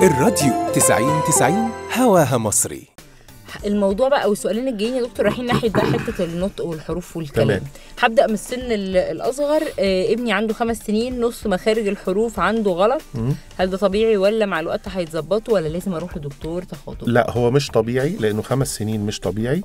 الراديو 90 90 هواها مصري الموضوع بقى او السؤالين الجايين يا دكتور رايحين ناحيه بقى حته النطق والحروف والكلام تمام. هبدا من السن ال- الاصغر آه ابني عنده خمس سنين نص مخارج الحروف عنده غلط مم. هل ده طبيعي ولا مع الوقت هيتظبطوا ولا لازم اروح لدكتور تخاطب لا هو مش طبيعي لانه خمس سنين مش طبيعي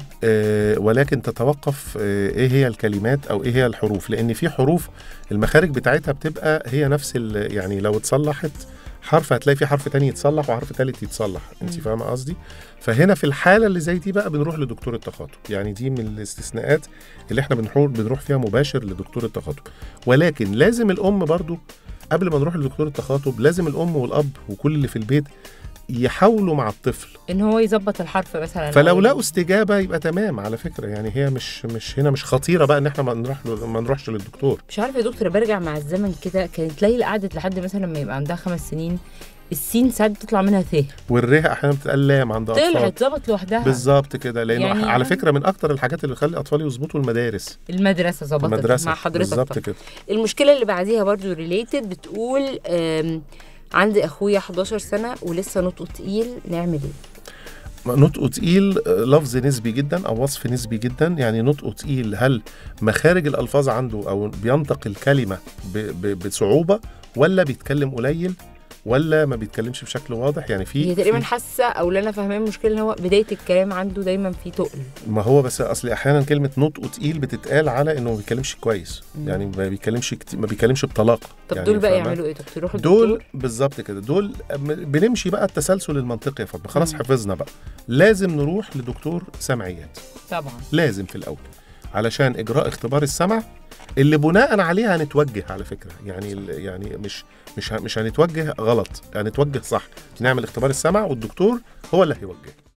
آه ولكن تتوقف آه ايه هي الكلمات او ايه هي الحروف لان في حروف المخارج بتاعتها بتبقى هي نفس ال- يعني لو اتصلحت حرف هتلاقي في حرف تاني يتصلح وحرف تالت يتصلح انت فاهمه قصدي فهنا في الحاله اللي زي دي بقى بنروح لدكتور التخاطب يعني دي من الاستثناءات اللي احنا بنروح بنروح فيها مباشر لدكتور التخاطب ولكن لازم الام برضو قبل ما نروح لدكتور التخاطب لازم الام والاب وكل اللي في البيت يحاولوا مع الطفل ان هو يظبط الحرف مثلا فلو أو- لقوا استجابه يبقى تمام على فكره يعني هي مش مش هنا مش خطيره بقى ان احنا ما نروح له- ما نروحش للدكتور مش عارفه يا دكتور برجع مع الزمن كده كانت ليلى قعدت لحد مثلا لما يبقى عندها خمس سنين السين ساعات بتطلع منها ث والره احيانا بتتقال لام عند اطفال طلعت ظبط لوحدها بالظبط كده لانه يعني يعني على يعني- فكره من اكتر الحاجات اللي بتخلي الاطفال يظبطوا المدارس المدرسه ظبطت المدرسه مع حضرتك بالظبط طبعا. كده المشكله اللي بعديها برضو ريليتد بتقول آم، عندي اخويا 11 سنه ولسه نطقه تقيل نعمل ايه نطقه تقيل آه، لفظ نسبي جدا او وصف نسبي جدا يعني نطقه تقيل هل مخارج الالفاظ عنده او بينطق الكلمه ب ب بصعوبه ولا بيتكلم قليل ولا ما بيتكلمش بشكل واضح يعني في هي تقريبا في- حاسه او اللي انا فاهماه المشكله ان هو بدايه الكلام عنده دايما في تقل ما هو بس اصل احيانا كلمه نطقه تقيل بتتقال على انه ما بيتكلمش كويس مم. يعني ما بيتكلمش كتير ما بيتكلمش بطلاقه طب يعني دول بقى فاهمة؟ يعملوا ايه دكتور يروحوا دول للدكتور بالظبط كده دول م- بنمشي بقى التسلسل المنطقي يا فاطمه خلاص مم. حفظنا بقى لازم نروح لدكتور سمعيات طبعا لازم في الاول علشان اجراء اختبار السمع اللي بناء عليه هنتوجه على فكره يعني ال- يعني مش مش ه- مش هنتوجه غلط هنتوجه صح نعمل اختبار السمع والدكتور هو اللي هيوجه